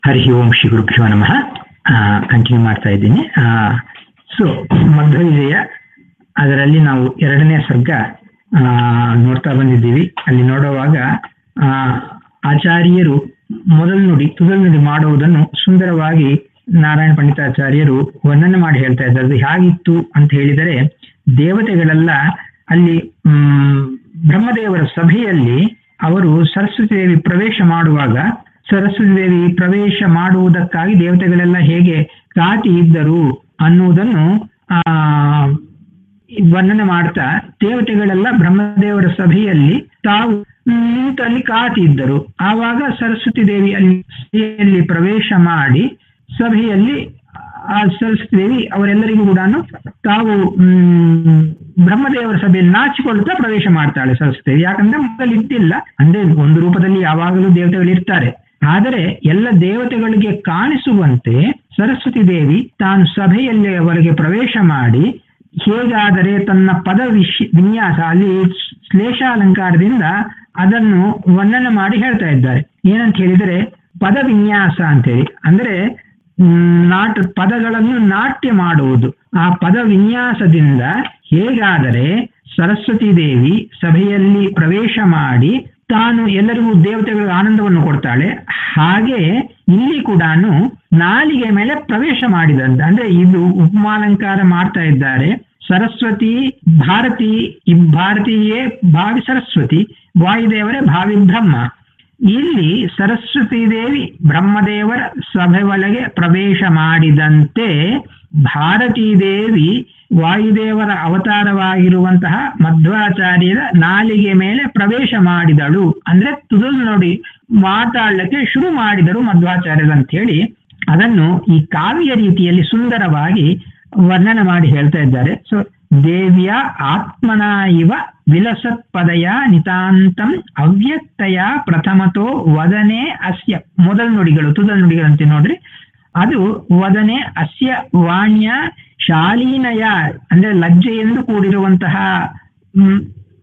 ಹರಿ ಓಂ ಶ್ರೀ ಗುರುಭ್ಯೋ ನಮಃ ಕಂಟಿನ್ಯೂ ಮಾಡ್ತಾ ಇದ್ದೀನಿ ಸೊ ಮಧ್ವವಿಜಯ ಅದರಲ್ಲಿ ನಾವು ಎರಡನೇ ಸರ್ಗ ಆ, ನೋಡ್ತಾ ಬಂದಿದ್ದೀವಿ ಅಲ್ಲಿ ನೋಡುವಾಗ ಆ, ಆಚಾರ್ಯರು ಮೊದಲು ನುಡಿ ತುದಲ್ ನುಡಿ ಮಾಡುವುದನ್ನು ಸುಂದರವಾಗಿ ನಾರಾಯಣ ಪಂಡಿತಾಚಾರ್ಯರು ವರ್ಣನೆ ಮಾಡಿ ಹೇಳ್ತಾ ಇದ್ದಾರೆ ಅದು ಹೇಗಿತ್ತು ಅಂತ ಹೇಳಿದರೆ ದೇವತೆಗಳೆಲ್ಲ ಅಲ್ಲಿ ಹ್ಮ್ ಬ್ರಹ್ಮದೇವರ ಸಭೆಯಲ್ಲಿ ಅವರು ಸರಸ್ವತಿ ದೇವಿ ಪ್ರವೇಶ ಮಾಡುವಾಗ ಸರಸ್ವತಿ ದೇವಿ ಪ್ರವೇಶ ಮಾಡುವುದಕ್ಕಾಗಿ ದೇವತೆಗಳೆಲ್ಲ ಹೇಗೆ ಕಾಟಿ ಇದ್ದರು ಅನ್ನುವುದನ್ನು ಆ ವರ್ಣನೆ ಮಾಡ್ತಾ ದೇವತೆಗಳೆಲ್ಲ ಬ್ರಹ್ಮದೇವರ ಸಭೆಯಲ್ಲಿ ತಾವು ನಿಂತಲ್ಲಿ ಕಾತಿ ಇದ್ದರು ಆವಾಗ ಸರಸ್ವತಿ ದೇವಿ ಅಲ್ಲಿ ಸಭೆಯಲ್ಲಿ ಪ್ರವೇಶ ಮಾಡಿ ಸಭೆಯಲ್ಲಿ ಆ ಸರಸ್ವತಿ ದೇವಿ ಅವರೆಲ್ಲರಿಗೂ ಕೂಡ ತಾವು ಹ್ಮ್, ಬ್ರಹ್ಮದೇವರ ಸಭೆಯಲ್ಲಿ ನಾಚಿಕೊಳ್ತಾ ಪ್ರವೇಶ ಮಾಡ್ತಾಳೆ ಸರಸ್ವತಿ ದೇವಿ ಯಾಕಂದ್ರೆ ಮೊದಲು ಇದ್ದಿಲ್ಲ ಅಂದ್ರೆ ಒಂದು ರೂಪದಲ್ಲಿ ಯಾವಾಗಲೂ ದೇವತೆಗಳು ಇರ್ತಾರೆ ಆದರೆ ಎಲ್ಲ ದೇವತೆಗಳಿಗೆ ಕಾಣಿಸುವಂತೆ ಸರಸ್ವತಿ ದೇವಿ ತಾನು ಸಭೆಯಲ್ಲಿ ಅವರಿಗೆ ಪ್ರವೇಶ ಮಾಡಿ ಹೇಗಾದರೆ ತನ್ನ ಪದ ವಿಶ್ ವಿನ್ಯಾಸ ಅಲ್ಲಿ ಶ್ಲೇಷಾಲಂಕಾರದಿಂದ ಅದನ್ನು ವರ್ಣನೆ ಮಾಡಿ ಹೇಳ್ತಾ ಇದ್ದಾರೆ ಏನಂತ ಹೇಳಿದರೆ ಪದ ವಿನ್ಯಾಸ ಅಂತೇಳಿ ಅಂದ್ರೆ ಮ್, ನಾಟ ಪದಗಳನ್ನು ನಾಟ್ಯ ಮಾಡುವುದು ಆ ಪದ ವಿನ್ಯಾಸದಿಂದ ಹೇಗಾದರೆ ಸರಸ್ವತಿ ದೇವಿ ಸಭೆಯಲ್ಲಿ ಪ್ರವೇಶ ಮಾಡಿ ತಾನು ಎಲ್ಲರಿಗೂ ದೇವತೆಗಳಿಗೆ ಆನಂದವನ್ನು ಕೊಡ್ತಾಳೆ ಹಾಗೆ ಇಲ್ಲಿ ಕೂಡ ನಾಲಿಗೆ ಮೇಲೆ ಪ್ರವೇಶ ಮಾಡಿದಂತ ಅಂದ್ರೆ ಇದು ಉಪಮಾಲಂಕಾರ ಮಾಡ್ತಾ ಇದ್ದಾರೆ ಸರಸ್ವತಿ ಭಾರತಿ ಈ ಭಾರತೀಯೇ ಭಾವಿ ಸರಸ್ವತಿ ವಾಯುದೇವರೇ ಭಾವಿ ಬ್ರಹ್ಮ ಇಲ್ಲಿ ಸರಸ್ವತಿ ದೇವಿ ಬ್ರಹ್ಮದೇವರ ಸಭೆ ಒಳಗೆ ಪ್ರವೇಶ ಮಾಡಿದಂತೆ ಭಾರತೀ ದೇವಿ ವಾಯುದೇವರ ಅವತಾರವಾಗಿರುವಂತಹ ಮಧ್ವಾಚಾರ್ಯರ ನಾಲಿಗೆ ಮೇಲೆ ಪ್ರವೇಶ ಮಾಡಿದಳು ಅಂದ್ರೆ ತುದಲ್ ನೋಡಿ ಮಾತಾಡ್ಲಿಕ್ಕೆ ಶುರು ಮಾಡಿದರು ಮಧ್ವಾಚಾರ್ಯರು ಅಂತ ಹೇಳಿ ಅದನ್ನು ಈ ಕಾವ್ಯ ರೀತಿಯಲ್ಲಿ ಸುಂದರವಾಗಿ ವರ್ಣನೆ ಮಾಡಿ ಹೇಳ್ತಾ ಇದ್ದಾರೆ ಸೊ ದೇವ್ಯ ಆತ್ಮನ ಇವ ವಿಲಸತ್ ಪದಯ ನಿತಾಂತಂ ಅವ್ಯಕ್ತಯ ಪ್ರಥಮತೋ ವದನೆ ಅಸ್ಯ ಮೊದಲ ನುಡಿಗಳು ತುದಲ್ ನುಡಿಗಳಂತೆ ನೋಡ್ರಿ ಅದು ವದನೆ ಅಸ್ಯ ವಾಣ್ಯ ಶಾಲೀನಯ ಅಂದ್ರೆ ಲಜ್ಜೆಯೆಂದು ಕೂಡಿರುವಂತಹ ಮ್,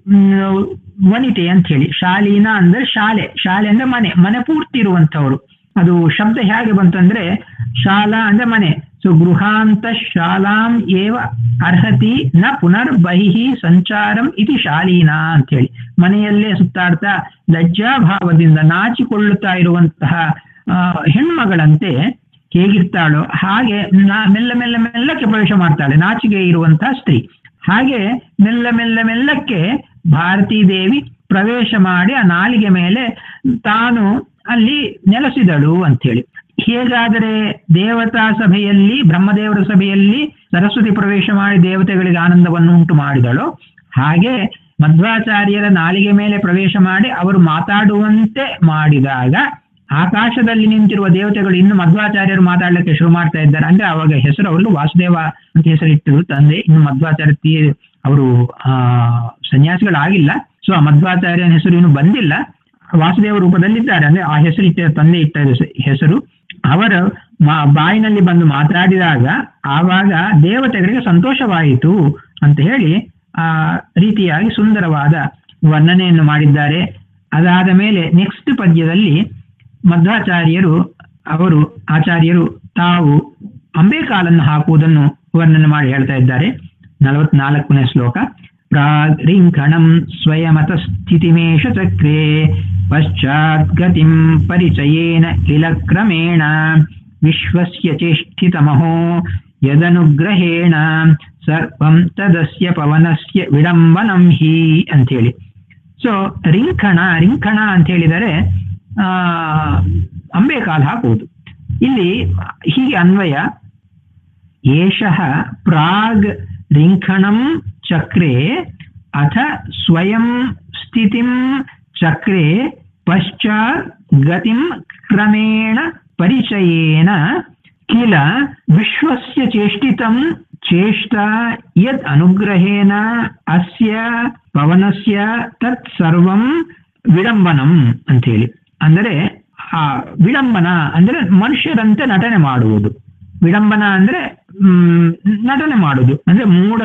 ಮ್, ವನಿತೆ ಅಂತ ಹೇಳಿ ಶಾಲೀನ ಅಂದ್ರೆ ಶಾಲೆ ಶಾಲೆ ಅಂದ್ರೆ ಮನೆ ಮನೆ ಪೂರ್ತಿ ಇರುವಂತವರು ಅದು ಶಬ್ದ ಹೇಗೆ ಬಂತಂದ್ರೆ ಶಾಲಾ ಅಂದ್ರೆ ಮನೆ ಸೊ ಗೃಹಾಂತ ಶಾಲಾಂ ಏವ ಅರ್ಹತಿ ನ ಪುನರ್ ಬಹಿಹಿ ಸಂಚಾರಂ ಇತಿ ಶಾಲೀನಾ ಅಂತ ಹೇಳಿ ಮನೆಯಲ್ಲೇ ಸುತ್ತಾಡ್ತಾ ಲಜ್ಜಾಭಾವದಿಂದ ನಾಚಿಕೊಳ್ಳುತ್ತಾ ಇರುವಂತಹ ಆ, ಹೆಣ್ಮಗಳಂತೆ ಹೇಗಿರ್ತಾಳೋ ಹಾಗೆ ನಾ ಮೆಲ್ಲ ಮೆಲ್ಲ ಮೆಲ್ಲಕ್ಕೆ ಪ್ರವೇಶ ಮಾಡ್ತಾಳೆ ನಾಚಿಕೆ ಇರುವಂತಹ ಸ್ತ್ರೀ ಹಾಗೆ ಮೆಲ್ಲ ಮೆಲ್ಲ ಮೆಲ್ಲಕ್ಕೆ ಭಾರತೀ ದೇವಿ ಪ್ರವೇಶ ಮಾಡಿ ಆ ನಾಲಿಗೆ ಮೇಲೆ ತಾನು ಅಲ್ಲಿ ನೆಲೆಸಿದಳು ಅಂತೇಳಿ ಹೇಗಾದರೆ ದೇವತಾ ಸಭೆಯಲ್ಲಿ ಬ್ರಹ್ಮದೇವರ ಸಭೆಯಲ್ಲಿ ಸರಸ್ವತಿ ಪ್ರವೇಶ ಮಾಡಿ ದೇವತೆಗಳಿಗೆ ಆನಂದವನ್ನು ಉಂಟು ಮಾಡಿದಳು ಹಾಗೆ ಮಧ್ವಾಚಾರ್ಯರ ನಾಲಿಗೆ ಮೇಲೆ ಪ್ರವೇಶ ಮಾಡಿ ಅವರು ಮಾತಾಡುವಂತೆ ಮಾಡಿದಾಗ ಆಕಾಶದಲ್ಲಿ ನಿಂತಿರುವ ದೇವತೆಗಳು ಇನ್ನು ಮಧ್ವಾಚಾರ್ಯರು ಮಾತಾಡ್ಲಿಕ್ಕೆ ಶುರು ಮಾಡ್ತಾ ಇದ್ದಾರೆ ಅಂದ್ರೆ ಅವಾಗ ಹೆಸರು ಅವರು ವಾಸುದೇವ ಅಂತ ಹೆಸರಿಟ್ಟರು ತಂದೆ ಇನ್ನು ಮಧ್ವಾಚಾರ್ಯ ತೀ- ಅವರು ಆ ಸನ್ಯಾಸಿಗಳಾಗಿಲ್ಲ ಸೊ ಆ ಮಧ್ವಾಚಾರ್ಯನ ಹೆಸರು ಇನ್ನು ಬಂದಿಲ್ಲ ವಾಸುದೇವ ರೂಪದಲ್ಲಿದ್ದಾರೆ ಅಂದ್ರೆ ಆ ಹೆಸರಿಟ್ಟ ತಂದೆ ಇಟ್ಟ ಹೆಸ- ಹೆಸರು ಅವರು ಮಾ- ಬಾಯಿನಲ್ಲಿ ಬಂದು ಮಾತಾಡಿದಾಗ ಆವಾಗ ದೇವತೆಗಳಿಗೆ ಸಂತೋಷವಾಯಿತು ಅಂತ ಹೇಳಿ ಆ ರೀತಿಯಾಗಿ ಸುಂದರವಾದ ವರ್ಣನೆಯನ್ನು ಮಾಡಿದ್ದಾರೆ ಅದಾದ ಮೇಲೆ ನೆಕ್ಸ್ಟ್ ಪದ್ಯದಲ್ಲಿ ಮಧ್ವಾಚಾರ್ಯರು ಅವರು ಆಚಾರ್ಯರು ತಾವು ಅಂಬೇಕಾಲನ್ನು ಹಾಕುವುದನ್ನು ವರ್ಣನೆ ಮಾಡಿ ಹೇಳ್ತಾ ಇದ್ದಾರೆ ನಲವತ್ನಾಲ್ಕನೇ ಶ್ಲೋಕ ಪ್ರಾಗ್ ರಿಂಕಣಂ ಸ್ವಯಮತ ಸ್ಥಿತಿಮೇಷ ಚಕ್ರೇ ಪಶ್ಚಾತ್ ಗತಿಂ ಪರಿಚಯೇನ ಕಿಲಕ್ರಮೇಣ ವಿಶ್ವಸ್ಯ ಚೇಷ್ಟಿತಮಹೋ ಯದನುಗ್ರಹೇಣ ಸರ್ವಂ ತದಸ್ಯ ಪವನಸ್ಯ ವಿಡಂಬನಂ ಹಿ ಅಂಥೇಳಿ ಸೊ ರಿಂಕಣ ರಿಂಕಣ ಅಂತ ಹೇಳಿದರೆ ಆ ಅಂಬೇಕಾಲ್ ಹಾಕುವುದು ಇಲ್ಲಿ ಹೀಗೆ ಅನ್ವಯ ಏಷಃ ಪ್ರಾಗ್ ರಿಂಖಣಂ ಚಕ್ರೆ ಅಥ ಸ್ವಯಂ ಸ್ಥಿತಿಂ ಚಕ್ರೆ ಪಶ್ಚಾತ್ ಗತಿಂ ಕ್ರಮೇಣ ಪರಿಚಯೇನ ಕಿಲ ವಿಶ್ವಸ್ಯ ಚೇಷ್ಟಿತಂ ಚೇಷ್ಟಾ ಯದ್ ಅನುಗ್ರಹೇಣ ಅಸ್ಯ ಪವನಸ್ಯ ತತ್ ಸರ್ವಂ ವಿಡಂಬನಂ ಅಂತೇಳಿ ಅಂದರೆ ಆ ವಿಡಂಬನ ಅಂದ್ರೆ ಮನುಷ್ಯರಂತೆ ನಟನೆ ಮಾಡುವುದು ವಿಡಂಬನ ಅಂದ್ರೆ ಹ್ಮ್ ನಟನೆ ಮಾಡುವುದು ಅಂದ್ರೆ ಮೂಢ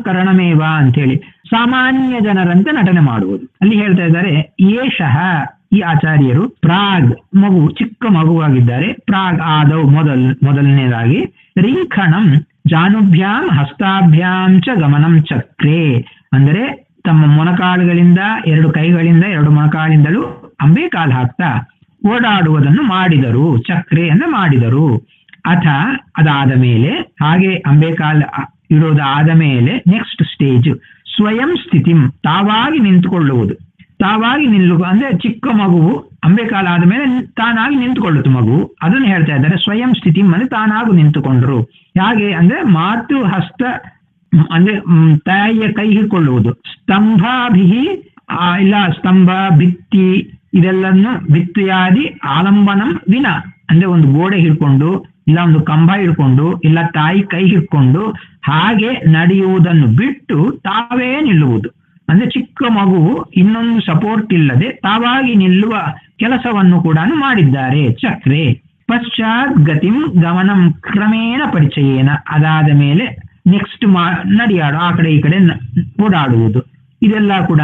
ಜನಾನುಕರಣಮೇವ ಅಂತೇಳಿ ಸಾಮಾನ್ಯ ಜನರಂತೆ ನಟನೆ ಮಾಡುವುದು ಅಲ್ಲಿ ಹೇಳ್ತಾ ಇದ್ದಾರೆ ಏಷಃ ಈ ಆಚಾರ್ಯರು ಪ್ರಾಗ್ ಮಗು ಚಿಕ್ಕ ಮಗುವಾಗಿದ್ದಾರೆ ಪ್ರಾಗ್ ಆದವು ಮೊದಲ್ ಮೊದಲನೇದಾಗಿ ರಿಂಖಣಂ ಜಾನುಭ್ಯಾಂ ಹಸ್ತಾಭ್ಯಾಂ ಚ ಗಮನಂ ಚಕ್ರೆ ಅಂದರೆ ತಮ್ಮ ಮೊಣಕಾಲುಗಳಿಂದ ಎರಡು ಕೈಗಳಿಂದ ಎರಡು ಮೊಣಕಾಲಿಂದಲೂ ಅಂಬೆ ಕಾಲು ಹಾಕ್ತಾ ಓಡಾಡುವುದನ್ನು ಮಾಡಿದರು ಚಕ್ರೆ ಅಂದ್ರೆ ಮಾಡಿದರು ಅಥ ಅದಾದ ಮೇಲೆ ಹಾಗೆ ಅಂಬೇಕಾಲ್ ಇಡೋದಾದ ಮೇಲೆ ನೆಕ್ಸ್ಟ್ ಸ್ಟೇಜ್ ಸ್ವಯಂ ಸ್ಥಿತಿ ತಾವಾಗಿ ನಿಂತುಕೊಳ್ಳುವುದು ತಾವಾಗಿ ನಿಲ್ಲು ಅಂದ್ರೆ ಚಿಕ್ಕ ಮಗುವು ಅಂಬೇಕಾಲ ಆದಮೇಲೆ ತಾನಾಗಿ ನಿಂತುಕೊಳ್ಳುತ್ತೆ ಮಗು ಅದನ್ನು ಹೇಳ್ತಾ ಇದ್ದಾರೆ ಸ್ವಯಂ ಸ್ಥಿತಿ ಅಂದ್ರೆ ತಾನಾಗೂ ನಿಂತುಕೊಂಡ್ರು ಹಾಗೆ ಅಂದ್ರೆ ಮಾತೃ ಹಸ್ತ ಅಂದ್ರೆ ಮ್, ತಾಯಿಯ ಕೈ ಹಿಡ್ಕೊಳ್ಳುವುದು ಸ್ತಂಭಾಭಿ ಆ, ಇಲ್ಲ ಸ್ತಂಭ ಭಿತ್ತಿ ಇದೆಲ್ಲನ್ನು ಭಿತ್ತಿಯಾದಿ ಆಲಂಬನಂ ವಿನ ಅಂದ್ರೆ ಒಂದು ಗೋಡೆ ಹಿಡ್ಕೊಂಡು ಇಲ್ಲ ಒಂದು ಕಂಬ ಹಿಡ್ಕೊಂಡು ಇಲ್ಲ ತಾಯಿ ಕೈ ಹಿಡ್ಕೊಂಡು ಹಾಗೆ ನಡೆಯುವುದನ್ನು ಬಿಟ್ಟು ತಾವೇ ನಿಲ್ಲುವುದು ಅಂದ್ರೆ ಚಿಕ್ಕ ಮಗುವು ಇನ್ನೊಂದು ಸಪೋರ್ಟ್ ಇಲ್ಲದೆ ತಾವಾಗಿ ನಿಲ್ಲುವ ಕೆಲಸವನ್ನು ಕೂಡ ಮಾಡಿದ್ದಾರೆ ಚಕ್ರೆ ಪಶ್ಚಾತ್ ಗತಿಂ ಗಮನಂ ಕ್ರಮೇಣ ಪರಿಚಯೇನ ಅದಾದ ಮೇಲೆ ನೆಕ್ಸ್ಟ್ ಮಾ ನಡಿಯಾಡು ಆ ಕಡೆ ಈ ಕಡೆ ನ- ಓಡಾಡುವುದು ಇದೆಲ್ಲ ಕೂಡ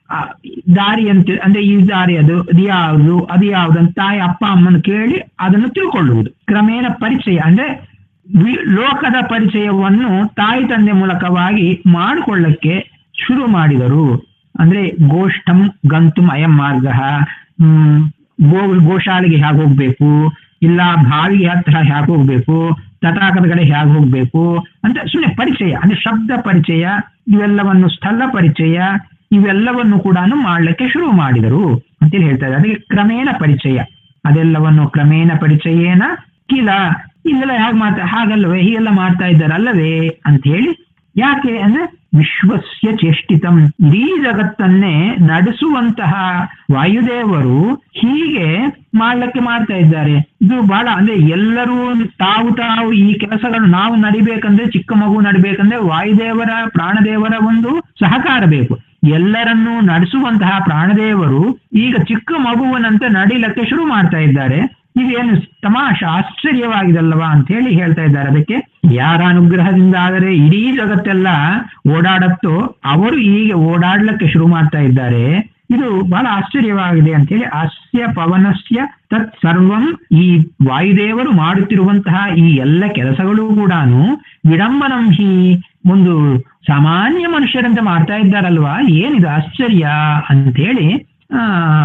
ದಾರಿ ಅಂತ ಅಂದ್ರೆ ಈ ದಾರಿ ಅದು ಅದು ಯಾವುದು ಅದು ಯಾವುದು ಅಂತ ತಾಯಿ ಅಪ್ಪ ಅಮ್ಮನ ಕೇಳಿ ಅದನ್ನು ತಿಳ್ಕೊಳ್ಳುವುದು ಕ್ರಮೇಣ ಪರಿಚಯ ಅಂದ್ರೆ ವಿ- ಲೋಕದ ಪರಿಚಯವನ್ನು ತಾಯಿ ತಂದೆ ಮೂಲಕವಾಗಿ ಮಾಡಿಕೊಳ್ಳಕ್ಕೆ ಶುರು ಮಾಡಿದರು ಅಂದ್ರೆ ಗೋಷ್ಠಂ ಗಂತುಂ ಅಯಂ ಮಾರ್ಗ ಹ್ಮ್ ಗೋ ಗೋಶಾಲೆಗೆ ಹೇಗೆ ಹೋಗ್ಬೇಕು ಇಲ್ಲ ಬಾವಿಗೆ ಹತ್ರ ಹೇಗೆ ಹೋಗ್ಬೇಕು ತಟಾಕದ ಕಡೆ ಹೇಗೆ ಹೋಗ್ಬೇಕು ಅಂತ ಸುಮ್ಮನೆ ಪರಿಚಯ ಅಂದ್ರೆ ಶಬ್ದ ಪರಿಚಯ ಇವೆಲ್ಲವನ್ನು ಸ್ಥಳ ಪರಿಚಯ ಇವೆಲ್ಲವನ್ನು ಕೂಡ ಮಾಡ್ಲಿಕ್ಕೆ ಶುರು ಮಾಡಿದರು ಅಂತೇಳಿ ಹೇಳ್ತಾರೆ ಅದಕ್ಕೆ ಕ್ರಮೇಣ ಪರಿಚಯ ಅದೆಲ್ಲವನ್ನು ಕ್ರಮೇಣ ಪರಿಚಯೇನ ಕಿಲ ಇಲ್ಲೆಲ್ಲ ಹೇಗೆ ಮಾಡ್ತಾ ಹಾಗಲ್ವೇ ಹೀಗೆಲ್ಲ ಮಾಡ್ತಾ ಇದ್ದಾರೆ ಅಲ್ಲವೇ ಅಂತ ಹೇಳಿ ಯಾಕೆ ಅಂದ್ರೆ ವಿಶ್ವಸ್ಯ ಚೇಷ್ಟಿತಂ ಇಡೀ ಜಗತ್ತನ್ನೇ ನಡೆಸುವಂತಹ ವಾಯುದೇವರು ಹೀಗೆ ಮಾಡ್ಲಿಕ್ಕೆ ಮಾಡ್ತಾ ಇದ್ದಾರೆ ಇದು ಬಹಳ ಅಂದ್ರೆ ಎಲ್ಲರೂ ತಾವು ತಾವು ಈ ಕೆಲಸಗಳು ನಾವು ನಡಿಬೇಕಂದ್ರೆ ಚಿಕ್ಕ ಮಗು ನಡಿಬೇಕಂದ್ರೆ ವಾಯುದೇವರ ಪ್ರಾಣದೇವರ ಒಂದು ಸಹಕಾರ ಬೇಕು ಎಲ್ಲರನ್ನೂ ನಡೆಸುವಂತಹ ಪ್ರಾಣದೇವರು ಈಗ ಚಿಕ್ಕ ಮಗುವನಂತೆ ನಡಿಲಕ್ಕೆ ಶುರು ಮಾಡ್ತಾ ಇದ್ದಾರೆ ಇದೇನು ತಮಾಷ ಆಶ್ಚರ್ಯವಾಗಿದಲ್ಲವಾ ಅಂತ ಹೇಳಿ ಹೇಳ್ತಾ ಇದ್ದಾರೆ ಅದಕ್ಕೆ ಯಾರ ಅನುಗ್ರಹದಿಂದ ಆದರೆ ಇಡೀ ಜಗತ್ತೆಲ್ಲ ಓಡಾಡತ್ತೋ ಅವರು ಈಗ ಓಡಾಡ್ಲಿಕ್ಕೆ ಶುರು ಮಾಡ್ತಾ ಇದ್ದಾರೆ ಇದು ಬಹಳ ಆಶ್ಚರ್ಯವಾಗಿದೆ ಅಂತ ಹೇಳಿ ಅಸ್ಯ ಪವನಸ್ಯ ತತ್ ಸರ್ವಂ ಈ ವಾಯುದೇವರು ಮಾಡುತ್ತಿರುವಂತಹ ಈ ಎಲ್ಲ ಕೆಲಸಗಳು ಕೂಡ ವಿಡಂಬನಂ ಹಿ ಒಂದು ಸಾಮಾನ್ಯ ಮನುಷ್ಯರಂತೆ ಮಾಡ್ತಾ ಇದ್ದಾರಲ್ವಾ ಏನಿದು ಆಶ್ಚರ್ಯ ಅಂತೇಳಿ ಆ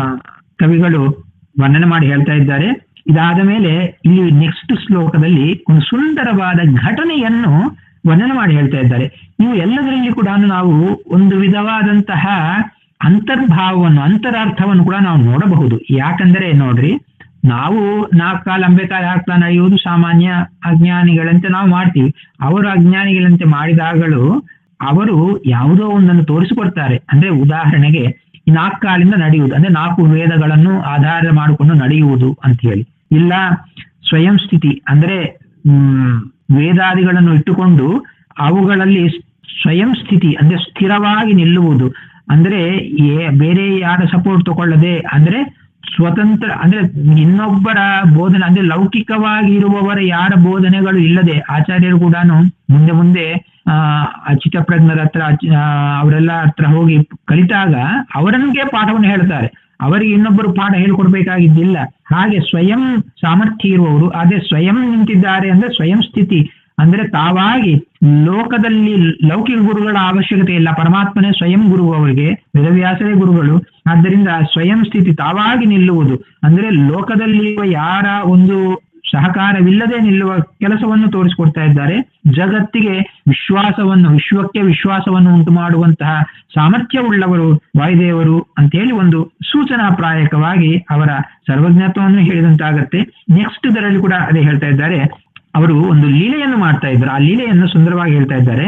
ಕವಿಗಳು ವರ್ಣನೆ ಮಾಡಿ ಹೇಳ್ತಾ ಇದ್ದಾರೆ ಇದಾದ ಮೇಲೆ ಇಲ್ಲಿ ನೆಕ್ಸ್ಟ್ ಶ್ಲೋಕದಲ್ಲಿ ಒಂದು ಸುಂದರವಾದ ಘಟನೆಯನ್ನು ವರ್ಣನೆ ಮಾಡಿ ಹೇಳ್ತಾ ಇದ್ದಾರೆ ಇವು ಎಲ್ಲದರಲ್ಲಿ ಕೂಡ ನಾವು ಒಂದು ವಿಧವಾದಂತಹ ಅಂತರ್ಭಾವವನ್ನು ಅಂತರಾರ್ಥವನ್ನು ಕೂಡ ನಾವು ನೋಡಬಹುದು ಯಾಕಂದ್ರೆ ನೋಡ್ರಿ ನಾವು ನಾಲ್ಕು ಕಾಲ ಅಂಬೆಕಾಲ ಹಾಕ್ತಾ ನಡೆಯುವುದು ಸಾಮಾನ್ಯ ಅಜ್ಞಾನಿಗಳಂತೆ ನಾವು ಮಾಡ್ತೀವಿ ಅವರು ಅಜ್ಞಾನಿಗಳಂತೆ ಮಾಡಿದಾಗಲೂ ಅವರು ಯಾವುದೋ ಒಂದನ್ನು ತೋರಿಸಿಕೊಡ್ತಾರೆ ಅಂದ್ರೆ ಉದಾಹರಣೆಗೆ ಈ ನಾಲ್ಕು ಕಾಲಿಂದ ನಡೆಯುವುದು ಅಂದ್ರೆ ನಾಲ್ಕು ವೇದಗಳನ್ನು ಆಧಾರ ಮಾಡಿಕೊಂಡು ನಡೆಯುವುದು ಅಂತ ಹೇಳಿ ಇಲ್ಲ ಸ್ವಯಂ ಸ್ಥಿತಿ ಅಂದ್ರೆ ಹ್ಮ್ ವೇದಾದಿಗಳನ್ನು ಇಟ್ಟುಕೊಂಡು ಅವುಗಳಲ್ಲಿ ಸ್ವಯಂ ಸ್ಥಿತಿ ಅಂದ್ರೆ ಸ್ಥಿರವಾಗಿ ನಿಲ್ಲುವುದು ಅಂದ್ರೆ ಏ- ಬೇರೆ ಯಾರ ಸಪೋರ್ಟ್ ತಗೊಳ್ಳದೆ ಅಂದ್ರೆ ಸ್ವತಂತ್ರ ಅಂದ್ರೆ ಇನ್ನೊಬ್ಬರ ಬೋಧನೆ ಅಂದ್ರೆ ಲೌಕಿಕವಾಗಿ ಇರುವವರ ಯಾರ ಬೋಧನೆಗಳು ಇಲ್ಲದೆ ಆಚಾರ್ಯರು ಕೂಡ ಮುಂದೆ ಮುಂದೆ ಆ ಚಿತ್ತಪ್ರಜ್ಞರ ಹತ್ರ ಆ, ಅವರೆಲ್ಲ ಹತ್ರ ಹೋಗಿ ಕಲಿತಾಗ ಅವರನ್ಗೆ ಪಾಠವನ್ನು ಹೇಳ್ತಾರೆ ಅವರಿಗೆ ಇನ್ನೊಬ್ಬರು ಪಾಠ ಹೇಳ್ಕೊಡ್ಬೇಕಾಗಿದ್ದಿಲ್ಲ ಹಾಗೆ ಸ್ವಯಂ ಸಾಮರ್ಥ್ಯ ಇರುವವರು ಅದೇ ಸ್ವಯಂ ನಿಂತಿದ್ದಾರೆ ಅಂದ್ರೆ ಸ್ವಯಂ ಸ್ಥಿತಿ ಅಂದ್ರೆ ತಾವಾಗಿ ಲೋಕದಲ್ಲಿ ಲೌಕಿಕ ಗುರುಗಳ ಅವಶ್ಯಕತೆ ಇಲ್ಲ ಪರಮಾತ್ಮನೇ ಸ್ವಯಂ ಗುರು ಅವರಿಗೆ ವೇದವ್ಯಾಸರೇ ಗುರುಗಳು ಆದ್ದರಿಂದ ಸ್ವಯಂ ಸ್ಥಿತಿ ತಾವಾಗಿ ನಿಲ್ಲುವುದು ಅಂದ್ರೆ ಲೋಕದಲ್ಲಿರುವ ಯಾರ ಒಂದು ಸಹಕಾರವಿಲ್ಲದೆ ನಿಲ್ಲುವ ಕೆಲಸವನ್ನು ತೋರಿಸಿಕೊಡ್ತಾ ಇದ್ದಾರೆ ಜಗತ್ತಿಗೆ ವಿಶ್ವಾಸವನ್ನು ವಿಶ್ವಕ್ಕೆ ವಿಶ್ವಾಸವನ್ನು ಉಂಟು ಮಾಡುವಂತಹ ಸಾಮರ್ಥ್ಯವುಳ್ಳವರು ವಾಯುದೇವರು ಅಂತೇಳಿ ಒಂದು ಸೂಚನಾಪ್ರಾಯಕವಾಗಿ ಅವರ ಸರ್ವಜ್ಞತ್ವವನ್ನು ಹೇಳಿದಂತಾಗತ್ತೆ ನೆಕ್ಸ್ಟ್ ಇದರಲ್ಲಿ ಕೂಡ ಅದೇ ಹೇಳ್ತಾ ಇದ್ದಾರೆ ಅವರು ಒಂದು ಲೀಲೆಯನ್ನು ಮಾಡ್ತಾ ಇದ್ದಾರೆ ಆ ಲೀಲೆಯನ್ನು ಸುಂದರವಾಗಿ ಹೇಳ್ತಾ ಇದ್ದಾರೆ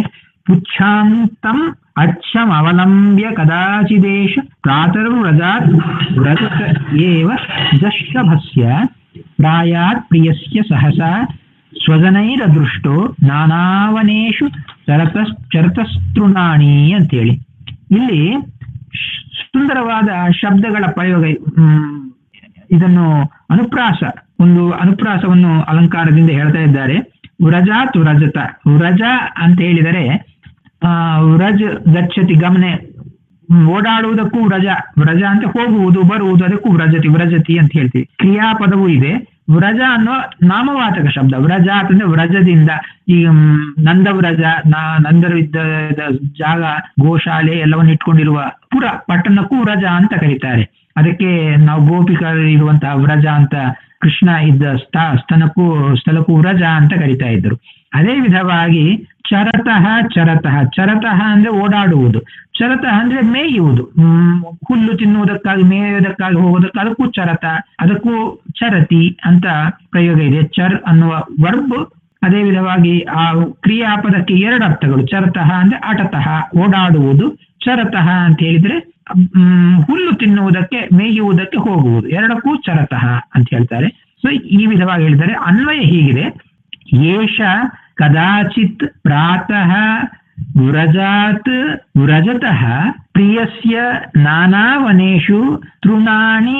ಪುಚ್ಛಾಂತಂ ಅಚ್ಚಂ ಅವಲಂಬ್ಯ ಕದಾಚಿದೇಶ ಪ್ರಾತರ್ವ್ರಜಾತ್ ವ್ರಜತ ಏವ ದಶಭಸ್ಯ ಪ್ರಾಯಾತ್ ಪ್ರಿಯಸ್ಯ ಸಹಸಾ ಸ್ವಜನೈರದೃಷ್ಟೋ ನಾನಾವನೇಶು ಚರತ ಚರತಸ್ತೃಣಾಣಿ ಅಂತೇಳಿ ಇಲ್ಲಿ ಶ್- ಸುಂದರವಾದ ಶಬ್ದಗಳ ಪ್ರಯೋಗ ಹ್ಮ್, ಇದನ್ನು ಅನುಪ್ರಾಸ ಒಂದು ಅನುಪ್ರಾಸವನ್ನು ಅಲಂಕಾರದಿಂದ ಹೇಳ್ತಾ ಇದ್ದಾರೆ ವ್ರಜಾತ್ ವ್ರಜತ ವ್ರಜ ಅಂತ ಹೇಳಿದರೆ ಆ ವ್ರಜ್ ಗಚ್ಚತಿ ಗಮನೆ ಹ್ಮ್, ಓಡಾಡುವುದಕ್ಕೂ ವ್ರಜ ವ್ರಜ ಅಂತ ಹೋಗುವುದು ಬರುವುದು ಅದಕ್ಕೂ ವ್ರಜತಿ ವ್ರಜತಿ ಅಂತ ಹೇಳ್ತೀವಿ ಕ್ರಿಯಾಪದವೂ ಇದೆ ವ್ರಜ ಅನ್ನೋ ನಾಮವಾಚಕ ಶಬ್ದ ವ್ರಜ ಅಂತಂದ್ರೆ ವ್ರಜದಿಂದ ಈ ಮ್, ನಂದವ್ರಜ ನ- ನಂದವಿದ್ದ ಜಾಗ ಗೋಶಾಲೆ ಎಲ್ಲವನ್ನು ಇಟ್ಕೊಂಡಿರುವ ಪುರ ಪಟ್ಟಣಕ್ಕೂ ವ್ರಜ ಅಂತ ಕರೀತಾರೆ ಅದಕ್ಕೆ ನಾವು ಗೋಪಿಕರು ಇರುವಂತಹ ವ್ರಜ ಅಂತ ಕೃಷ್ಣ ಇದ್ದ ಸ್ಥ ಸ್ಥಳಕ್ಕೂ ಸ್ಥಳಕ್ಕೂ ವ್ರಜ ಅಂತ ಕರಿತಾ ಇದ್ರು ಅದೇ ವಿಧವಾಗಿ ಚರತಃ ಚರತಃ ಚರತಃ ಅಂದ್ರೆ ಓಡಾಡುವುದು ಚರತಃ ಅಂದ್ರೆ ಮೇಯುವುದು ಹ್ಮ್, ಹುಲ್ಲು ತಿನ್ನುವುದಕ್ಕಾಗಿ ಮೇಯುವುದಕ್ಕಾಗಿ ಹೋಗೋದಕ್ಕೆ ಅದಕ್ಕೂ ಚರತ ಅದಕ್ಕೂ ಚರತಿ ಅಂತ ಪ್ರಯೋಗ ಇದೆ ಚರ್ ಅನ್ನುವ ವರ್ಬ್ ಅದೇ ವಿಧವಾಗಿ ಆ ಕ್ರಿಯಾಪದಕ್ಕೆ ಎರಡು ಅರ್ಥಗಳು ಚರತಃ ಅಂದ್ರೆ ಆಟತಃ ಓಡಾಡುವುದು ಚರತಃ ಅಂತ ಹೇಳಿದ್ರೆ ಮ್, ಹುಲ್ಲು ತಿನ್ನುವುದಕ್ಕೆ ಮೇಯುವುದಕ್ಕೆ ಹೋಗುವುದು ಎರಡಕ್ಕೂ ಚರತಃ ಅಂತ ಹೇಳ್ತಾರೆ ಸೊ ಈ ವಿಧವಾಗಿ ಹೇಳ್ತಾರೆ ಅನ್ವಯ ಹೀಗಿದೆ ಏಷ ಕದಾಚಿತ್ ಪ್ರಾತಃ ವ್ರಜಾತ್ ವ್ರಜತಃ ಪ್ರಿಯಸ್ಯ ನಾನಾವನೇಷು ತೃಣಾನಿ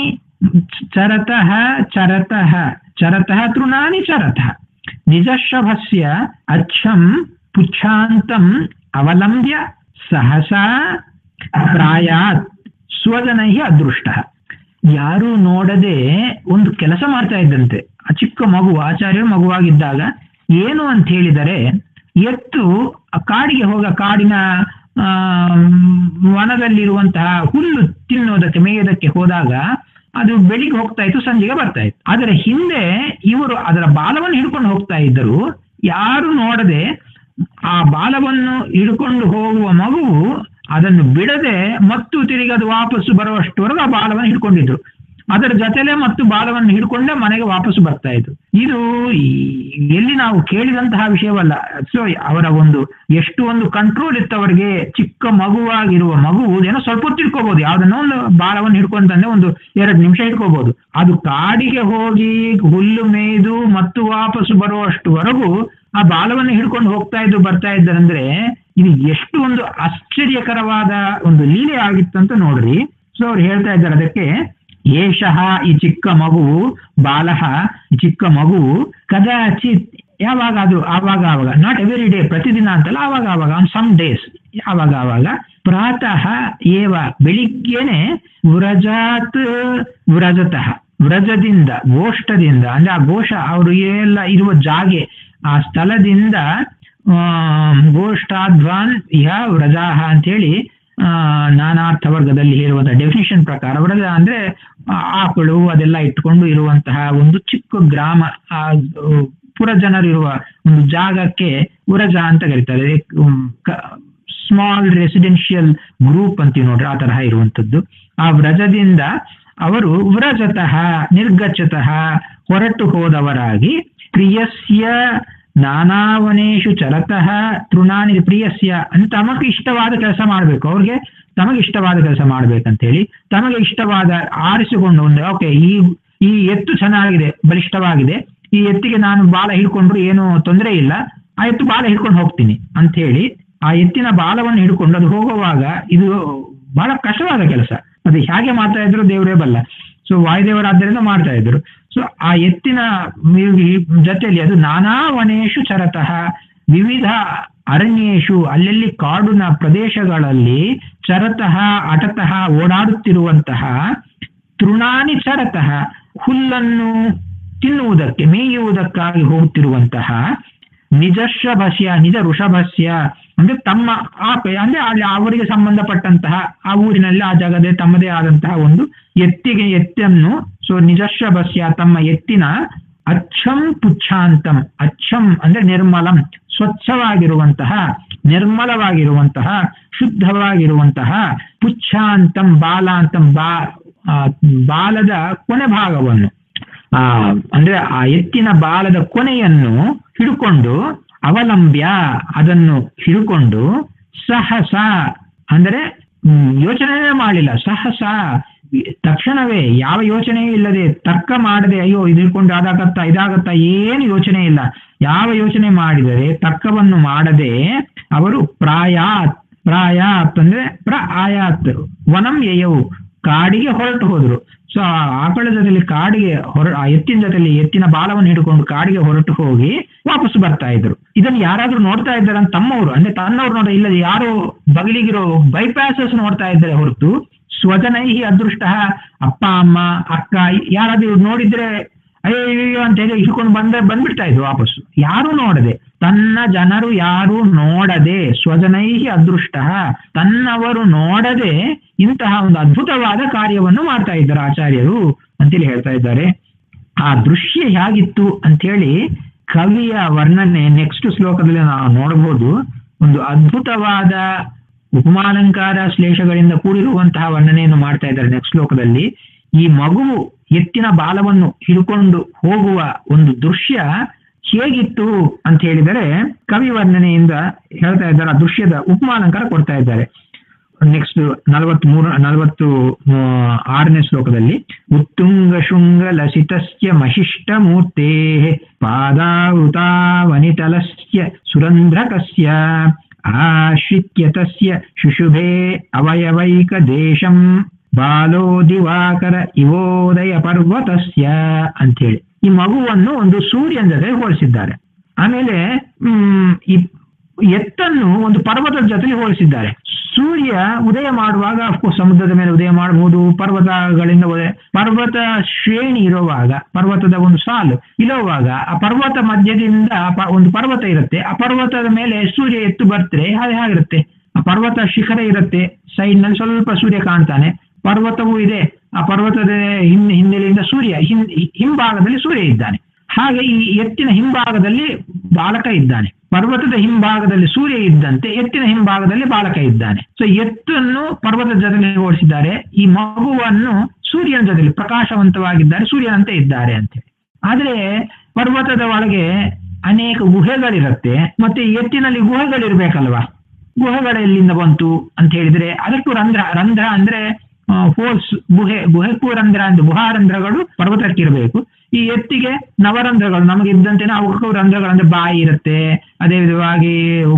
ಚರತಃ ಚರತಃ ಚರತಃ ತೃಣಾನಿ ಚರತಃ ನಿಜಶಭಸ್ಯ ಅಚ್ಚಂ ಪುಚ್ಛಾಂತಂ ಅವಲಂಬ್ಯ ಸಹಸಾ ಪ್ರಾಯಾತ್ ಸ್ವಜನೈ ಅದೃಷ್ಟ ಯಾರು ನೋಡದೆ ಒಂದು ಕೆಲಸ ಮಾಡ್ತಾ ಇದ್ದಂತೆ ಆ ಚಿಕ್ಕ ಮಗು ಆಚಾರ್ಯರು ಮಗುವಾಗಿದ್ದಾಗ ಏನು ಅಂತ ಹೇಳಿದರೆ ಎತ್ತು ಆ ಕಾಡಿಗೆ ಹೋಗ ಕಾಡಿನ ಆ ವನದಲ್ಲಿರುವಂತಹ ಹುಲ್ಲು ತಿನ್ನೋದಕ್ಕೆ ಮೇಯೋದಕ್ಕೆ ಹೋದಾಗ ಅದು ಬೆಳಿಗ್ಗೆ ಹೋಗ್ತಾ ಇತ್ತು ಸಂಜೆಗೆ ಬರ್ತಾ ಇತ್ತು ಆದರೆ ಹಿಂದೆ ಇವರು ಅದರ ಬಾಲವನ್ನು ಹಿಡ್ಕೊಂಡು ಹೋಗ್ತಾ ಇದ್ದರು ಯಾರು ನೋಡದೆ ಆ ಬಾಲವನ್ನು ಹಿಡ್ಕೊಂಡು ಹೋಗುವ ಮಗುವು ಅದನ್ನು ಬಿಡದೆ ಮತ್ತು ತಿರುಗಿ ಅದು ವಾಪಸ್ಸು ಬರುವಷ್ಟವರೆಗೂ ಆ ಬಾಲವನ್ನು ಹಿಡ್ಕೊಂಡಿದ್ರು ಅದರ ಜೊತೆಲೆ ಮತ್ತು ಬಾಲವನ್ನು ಹಿಡ್ಕೊಂಡೇ ಮನೆಗೆ ವಾಪಸ್ಸು ಬರ್ತಾ ಇದ್ರು ಇದು ಈ- ಎಲ್ಲಿ ನಾವು ಕೇಳಿದಂತಹ ವಿಷಯವಲ್ಲ ಸೊ ಅವರ ಒಂದು ಎಷ್ಟು ಒಂದು ಕಂಟ್ರೋಲ್ ಇತ್ತು ಅವರಿಗೆ ಚಿಕ್ಕ ಮಗುವಾಗಿರುವ ಮಗು ಏನೋ ಸ್ವಲ್ಪ ಹೊತ್ತು ಹಿಡ್ಕೋಬಹುದು ಯಾವ್ದನ್ನೋ ಒಂದು ಬಾಲವನ್ನು ಹಿಡ್ಕೊಂಡು ತಂದೆ ಒಂದು ಎರಡು ನಿಮಿಷ ಹಿಡ್ಕೋಬಹುದು ಅದು ಕಾಡಿಗೆ ಹೋಗಿ ಹುಲ್ಲು ಮೇಯ್ದು ಮತ್ತು ವಾಪಸ್ಸು ಬರುವಷ್ಟುವರೆಗೂ ಆ ಬಾಲವನ್ನು ಹಿಡ್ಕೊಂಡು ಹೋಗ್ತಾ ಇದ್ದು ಬರ್ತಾ ಇದ್ದಾರಂದ್ರೆ ಇದು ಎಷ್ಟು ಒಂದು ಆಶ್ಚರ್ಯಕರವಾದ ಒಂದು ಲೀಲೆ ಆಗಿತ್ತಂತ ನೋಡ್ರಿ ಸೊ ಅವ್ರು ಹೇಳ್ತಾ ಇದ್ದಾರೆ ಅದಕ್ಕೆ ಏಷಃ ಈ ಚಿಕ್ಕ ಮಗುವು ಬಾಲಹ ಈ ಚಿಕ್ಕ ಮಗುವು ಕದಾಚಿತ್ ಯಾವಾಗ ಅದು ಆವಾಗ ಆವಾಗ ನಾಟ್ ಎವ್ರಿ ಡೇ ಪ್ರತಿದಿನ ಅಂತಲ್ಲ ಆವಾಗ ಆವಾಗ ಆನ್ ಸಮ್ ಡೇಸ್ ಆವಾಗ ಆವಾಗ ಪ್ರಾತಃ ಏವ ಬೆಳಿಗ್ಗೆನೆ ವ್ರಜಾತ್ ವ್ರಜತಃ ವ್ರಜದಿಂದ ಗೋಷ್ಠದಿಂದ ಅಂದ್ರೆ ಆ ಘೋಷ ಅವರು ಎಲ್ಲ ಇರುವ ಜಾಗೆ ಆ ಸ್ಥಳದಿಂದ ಆಮ್, ಗೋಷ್ಠಾಧ್ವಾನ್ ಇಹ ವ್ರಜಾಹ ಅಂತೇಳಿ ಆ, ನಾನಾರ್ಥ ವರ್ಗದಲ್ಲಿ ಹೇಳುವಂತಹ ಡೆಫಿನಿಷನ್ ಪ್ರಕಾರ ವ್ರಜ ಅಂದ್ರೆ ಆ, ಆಕಳು ಅದೆಲ್ಲ ಇಟ್ಕೊಂಡು ಇರುವಂತಹ ಒಂದು ಚಿಕ್ಕ ಗ್ರಾಮ ಆ ಪುರ ಜನರಿರುವ ಒಂದು ಜಾಗಕ್ಕೆ ವ್ರಜ ಅಂತ ಕರೀತಾರೆ ಸ್ಮಾಲ್ ರೆಸಿಡೆನ್ಷಿಯಲ್ ಗ್ರೂಪ್ ಅಂತೀವಿ ನೋಡ್ರಿ ಆ ತರಹ ಇರುವಂತದ್ದು ಆ ವ್ರಜದಿಂದ ಅವರು ವ್ರಜತಃ ನಿರ್ಗಚ್ಚತಃ ಹೊರಟು ಹೋದವರಾಗಿ ಪ್ರಿಯಸ್ಯ ನಾನಾವನೇಶು ಚರತಃ ತೃಣಾನಿ ಪ್ರಿಯಸ್ಯ ಅಂತ ತಮಗೆ ಇಷ್ಟವಾದ ಕೆಲಸ ಮಾಡಬೇಕು ಅವ್ರಿಗೆ ತಮಗೆ ಇಷ್ಟವಾದ ಕೆಲಸ ಮಾಡ್ಬೇಕಂತೇಳಿ ತಮಗೆ ಇಷ್ಟವಾದ ಆರಿಸಿಕೊಂಡು ಒಂದು ಓಕೆ ಈ ಈ ಎತ್ತು ಚೆನ್ನಾಗಿದೆ ಬಲಿಷ್ಠವಾಗಿದೆ ಈ ಎತ್ತಿಗೆ ನಾನು ಬಾಲ ಹಿಡ್ಕೊಂಡ್ರು ಏನು ತೊಂದರೆ ಇಲ್ಲ ಆ ಎತ್ತು ಬಾಲ ಹಿಡ್ಕೊಂಡು ಹೋಗ್ತೀನಿ ಅಂತ ಹೇಳಿ ಆ ಎತ್ತಿನ ಬಾಲವನ್ನು ಹಿಡ್ಕೊಂಡು ಅದು ಹೋಗುವಾಗ ಇದು ಬಹಳ ಕಷ್ಟವಾದ ಕೆಲಸ ಅದು ಹೇಗೆ ಮಾಡ್ತಾ ಇದ್ರು ದೇವರೇ ಬಲ್ಲ ಸೊ ವಾಯುದೇವರಾದ್ದರಿಂದ ಮಾಡ್ತಾ ಇದ್ರು ಸೊ ಆ ಎತ್ತಿನ ಮಿ- ಜೊತೆಯಲ್ಲಿ ಅದು ನಾನಾ ವನೇಶು ಚರತಃ ವಿವಿಧ ಅರಣ್ಯೇಶು ಅಲ್ಲೆಲ್ಲಿ ಕಾಡಿನ ಪ್ರದೇಶಗಳಲ್ಲಿ ಚರತಃ ಅಟತಃ ಓಡಾಡುತ್ತಿರುವಂತಹ ತೃಣಾನಿ ಚರತಃ ಹುಲ್ಲನ್ನು ತಿನ್ನುವುದಕ್ಕೆ ಮೇಯುವುದಕ್ಕಾಗಿ ಹೋಗುತ್ತಿರುವಂತಹ ನಿಜಶಭಸ್ಯ ನಿಜ ಋಷಭಸ್ಯ ಅಂದ್ರೆ ತಮ್ಮ ಆಪೆ ಅಂದ್ರೆ ಅಲ್ಲಿ ಅವರಿಗೆ ಸಂಬಂಧಪಟ್ಟಂತಹ ಆ ಊರಿನಲ್ಲಿ ಆ ಜಾಗದ ತಮ್ಮದೇ ಆದಂತಹ ಒಂದು ಎತ್ತಿಗೆ ಎತ್ತನ್ನು ಸೊ ನಿಜಶಭಸ್ಯ ತಮ್ಮ ಎತ್ತಿನ ಅಚ್ಚಂ ಪುಚ್ಛಾಂತಂ ಅಚ್ಚಂ ಅಂದ್ರೆ ನಿರ್ಮಲಂ ಸ್ವಚ್ಛವಾಗಿರುವಂತಹ ನಿರ್ಮಲವಾಗಿರುವಂತಹ ಶುದ್ಧವಾಗಿರುವಂತಹ ಪುಚ್ಛಾಂತಂ ಬಾಲಾಂತಂ ಬಾ ಆ, ಬಾಲದ ಕೊನೆ ಭಾಗವನ್ನು ಆ ಅಂದ್ರೆ ಆ ಎತ್ತಿನ ಬಾಲದ ಕೊನೆಯನ್ನು ಹಿಡ್ಕೊಂಡು ಅವಲಂಬ್ಯ ಅದನ್ನು ಹಿಡ್ಕೊಂಡು ಸಹಸ ಅಂದರೆ ಹ್ಮ್, ಯೋಚನೆನೇ ಮಾಡಲಿಲ್ಲ ಸಹಸ ತಕ್ಷಣವೇ ಯಾವ ಯೋಚನೆಯೂ ಇಲ್ಲದೆ ತರ್ಕ ಮಾಡದೆ ಅಯ್ಯೋ ಇದು ಹಿಡ್ಕೊಂಡು ಅದಾಗತ್ತಾ ಇದಾಗತ್ತಾ ಏನು ಯೋಚನೆ ಇಲ್ಲ ಯಾವ ಯೋಚನೆ ಮಾಡಿದರೆ ತರ್ಕವನ್ನು ಮಾಡದೆ ಅವರು ಪ್ರಾಯಾತ್ ಪ್ರಾಯಾತ್ ಅಂದ್ರೆ ಪ್ರ ಆಯಾತ್ ವನಂ ಯಯವು ಕಾಡಿಗೆ ಹೊರಟು ಹೋದ್ರು ಸೊ ಆ ಆಕಳ ಜೊತೆಲಿ ಕಾಡಿಗೆ ಹೊರ ಆ ಎತ್ತಿನ ಜೊತೆಲಿ ಎತ್ತಿನ ಬಾಲವನ್ನು ಹಿಡ್ಕೊಂಡು ಕಾಡಿಗೆ ಹೊರಟು ಹೋಗಿ ವಾಪಸ್ ಬರ್ತಾ ಇದ್ರು ಇದನ್ನ ಯಾರಾದ್ರೂ ನೋಡ್ತಾ ಇದ್ದಾರೆ ಅಂತ ತಮ್ಮವರು ಅಂದ್ರೆ ತನ್ನವ್ರು ನೋಡ ಇಲ್ಲ ಯಾರು ಬಗಲಿಗಿರೋ ಬೈಪಾಸಸ್ ನೋಡ್ತಾ ಇದ್ದಾರೆ ಹೊರತು ಸ್ವಜನೈ ಅದೃಷ್ಟ ಅಪ್ಪ ಅಮ್ಮ ಅಕ್ಕ ಯಾರಾದ್ರೂ ನೋಡಿದ್ರೆ ಅಯ್ಯೋ ಅಂತ ಹೇಳಿ ಹಿಡ್ಕೊಂಡು ಬಂದ ಬಂದ್ಬಿಡ್ತಾ ಇದ್ರು ವಾಪಸ್ಸು ಯಾರು ನೋಡದೆ ತನ್ನ ಜನರು ಯಾರು ನೋಡದೆ ಸ್ವಜನೈ ಅದೃಷ್ಟ ತನ್ನವರು ನೋಡದೆ ಇಂತಹ ಒಂದು ಅದ್ಭುತವಾದ ಕಾರ್ಯವನ್ನು ಮಾಡ್ತಾ ಇದ್ದಾರೆ ಆಚಾರ್ಯರು ಅಂತೇಳಿ ಹೇಳ್ತಾ ಇದ್ದಾರೆ ಆ ದೃಶ್ಯ ಹೇಗಿತ್ತು ಅಂತೇಳಿ ಕವಿಯ ವರ್ಣನೆ ನೆಕ್ಸ್ಟ್ ಶ್ಲೋಕದಲ್ಲಿ ನಾವು ನೋಡಬಹುದು ಒಂದು ಅದ್ಭುತವಾದ ಉಪಮಾಲಂಕಾರ ಶ್ಲೇಷಗಳಿಂದ ಕೂಡಿರುವಂತಹ ವರ್ಣನೆಯನ್ನು ಮಾಡ್ತಾ ಇದ್ದಾರೆ ನೆಕ್ಸ್ಟ್ ಶ್ಲೋಕದಲ್ಲಿ ಈ ಮಗುವು ಎತ್ತಿನ ಬಾಲವನ್ನು ಹಿಡ್ಕೊಂಡು ಹೋಗುವ ಒಂದು ದೃಶ್ಯ ಹೇಗಿತ್ತು ಅಂತ ಹೇಳಿದರೆ ಕವಿ ವರ್ಣನೆಯಿಂದ ಹೇಳ್ತಾ ಇದ್ದಾರೆ ಆ ದೃಶ್ಯದ ಉಪಮಾಲಂಕಾರ ಕೊಡ್ತಾ ಇದ್ದಾರೆ ನೆಕ್ಸ್ಟ್ ನಲವತ್ತ್ ಮೂರು ನಲವತ್ತು ಆರನೇ ಶ್ಲೋಕದಲ್ಲಿ ಉತ್ತುಂಗ ಶೃಂಗ ಲಸಿತಸ್ಯ ಮಹಿಷ್ಟ ಮೂರ್ತೆ ಪಾದಾವೃತಾ ವನಿತಲಸ್ಯ ಸುರಂಧ್ರಕಸ್ಯ ಆಶ್ರಿತ್ಯ ತಸ್ಯ ಶುಶುಭೆ ಅವಯವೈಕ ದೇಶಂ ಬಾಲೋ ದಿವಾಕರ ಇವೋದಯ ಪರ್ವತಸ್ಯ ಅಂತೇಳಿ ಈ ಮಗುವನ್ನು ಒಂದು ಸೂರ್ಯನ ಜೊತೆ ಹೋಲಿಸಿದ್ದಾರೆ ಆಮೇಲೆ ಹ್ಮ್ ಈ ಎತ್ತನ್ನು ಒಂದು ಪರ್ವತದ ಜೊತೆ ಹೋಲಿಸಿದ್ದಾರೆ ಸೂರ್ಯ ಉದಯ ಮಾಡುವಾಗ ಅಫ್ಕೋರ್ಸ್ ಸಮುದ್ರದ ಮೇಲೆ ಉದಯ ಮಾಡಬಹುದು ಪರ್ವತಗಳಿಂದ ಉದಯ ಪರ್ವತ ಶ್ರೇಣಿ ಇರುವಾಗ ಪರ್ವತದ ಒಂದು ಸಾಲು ಇರುವಾಗ ಆ ಪರ್ವತ ಮಧ್ಯದಿಂದ ಪ- ಒಂದು ಪರ್ವತ ಇರುತ್ತೆ ಆ ಪರ್ವತದ ಮೇಲೆ ಸೂರ್ಯ ಎತ್ತು ಬರ್ತಾರೆ ಹಾಗೆ ಹಾಗಿರುತ್ತೆ ಆ ಪರ್ವತ ಶಿಖರ ಇರುತ್ತೆ ಸೈಡ್ ನಲ್ಲಿ ಸ್ವಲ್ಪ ಸೂರ್ಯ ಕಾಣ್ತಾನೆ ಪರ್ವತವೂ ಇದೆ ಆ ಪರ್ವತದ ಹಿನ್ ಹಿನ್ನೆಲೆಯಿಂದ ಸೂರ್ಯ ಹಿನ್ ಹಿಂಭಾಗದಲ್ಲಿ ಸೂರ್ಯ ಇದ್ದಾನೆ ಹಾಗೆ ಈ ಎತ್ತಿನ ಹಿಂಭಾಗದಲ್ಲಿ ಬಾಲಕ ಇದ್ದಾನೆ ಪರ್ವತದ ಹಿಂಭಾಗದಲ್ಲಿ ಸೂರ್ಯ ಇದ್ದಂತೆ ಎತ್ತಿನ ಹಿಂಭಾಗದಲ್ಲಿ ಬಾಲಕ ಇದ್ದಾನೆ ಸೊ ಎತ್ತನ್ನು ಪರ್ವತದ ಜೊತೆಲಿ ಹೋಲಿಸಿದ್ದಾರೆ ಈ ಮಗುವನ್ನು ಸೂರ್ಯನ ಜೊತೆಲಿ ಪ್ರಕಾಶವಂತವಾಗಿದ್ದಾರೆ ಸೂರ್ಯನಂತೆ ಇದ್ದಾರೆ ಅಂತೇಳಿ ಆದ್ರೆ ಪರ್ವತದ ಒಳಗೆ ಅನೇಕ ಗುಹೆಗಳಿರುತ್ತೆ ಮತ್ತೆ ಎತ್ತಿನಲ್ಲಿ ಗುಹೆಗಳಿರ್ಬೇಕಲ್ವಾ ಗುಹೆಗಳು ಎಲ್ಲಿಂದ ಬಂತು ಅಂತ ಹೇಳಿದ್ರೆ ಅದಕ್ಕೂ ರಂಧ್ರ ರಂಧ್ರ ಅಂದ್ರೆ ಹೋಲ್ಸ್ ಗುಹೆ ಗುಹೆಕ್ಕೂ ರಂಧ್ರ ಅಂದ್ರೆ ಗುಹಾರಂಧ್ರಗಳು ಪರ್ವತಕ್ಕೆ ಇರಬೇಕು ಈ ಎತ್ತಿಗೆ ನವರಂಧ್ರಗಳು ನಮಗೆ ಇದ್ದಂತೆನೇ ಅವಕ್ಕೂ ರಂಧ್ರಗಳು ಅಂದ್ರೆ ಬಾಯಿ ಇರುತ್ತೆ ಅದೇ ವಿಧವಾಗಿ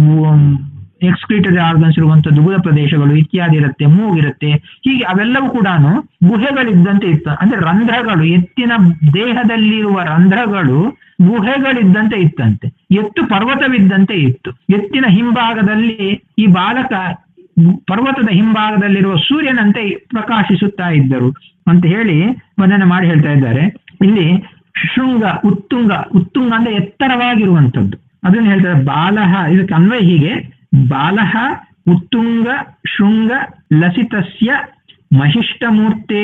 ಎಕ್ಸ್ಕ್ರೀಟರಿ ಆರ್ಗನ್ಸ್ ಇರುವಂತದ್ದು ಬುಧ ಪ್ರದೇಶಗಳು ಇತ್ಯಾದಿ ಇರುತ್ತೆ ಮೂಗಿರುತ್ತೆ ಹೀಗೆ ಅವೆಲ್ಲವೂ ಕೂಡ ಗುಹೆಗಳಿದ್ದಂತೆ ಇತ್ತು ಅಂದ್ರೆ ರಂಧ್ರಗಳು ಎತ್ತಿನ ದೇಹದಲ್ಲಿರುವ ರಂಧ್ರಗಳು ಗುಹೆಗಳಿದ್ದಂತೆ ಇತ್ತಂತೆ ಎತ್ತು ಪರ್ವತವಿದ್ದಂತೆ ಇತ್ತು ಎತ್ತಿನ ಹಿಂಭಾಗದಲ್ಲಿ ಈ ಬಾಲಕ ಪರ್ವತದ ಹಿಂಭಾಗದಲ್ಲಿರುವ ಸೂರ್ಯನಂತೆ ಪ್ರಕಾಶಿಸುತ್ತಾ ಇದ್ದರು ಅಂತ ಹೇಳಿ ವರ್ಣನೆ ಮಾಡಿ ಹೇಳ್ತಾ ಇದ್ದಾರೆ ಇಲ್ಲಿ ಶೃಂಗ ಉತ್ತುಂಗ ಉತ್ತುಂಗ ಅಂದ್ರೆ ಎತ್ತರವಾಗಿರುವಂಥದ್ದು ಅದನ್ನು ಹೇಳ್ತಾರೆ ಬಾಲಹ ಇದಕ್ಕೆ ಅನ್ವಯ ಹೀಗೆ ಬಾಲಹ ಉತ್ತುಂಗ ಶೃಂಗ ಲಸಿತಸ್ಯ ಮಹಿಷ್ಟಮೂರ್ತೆ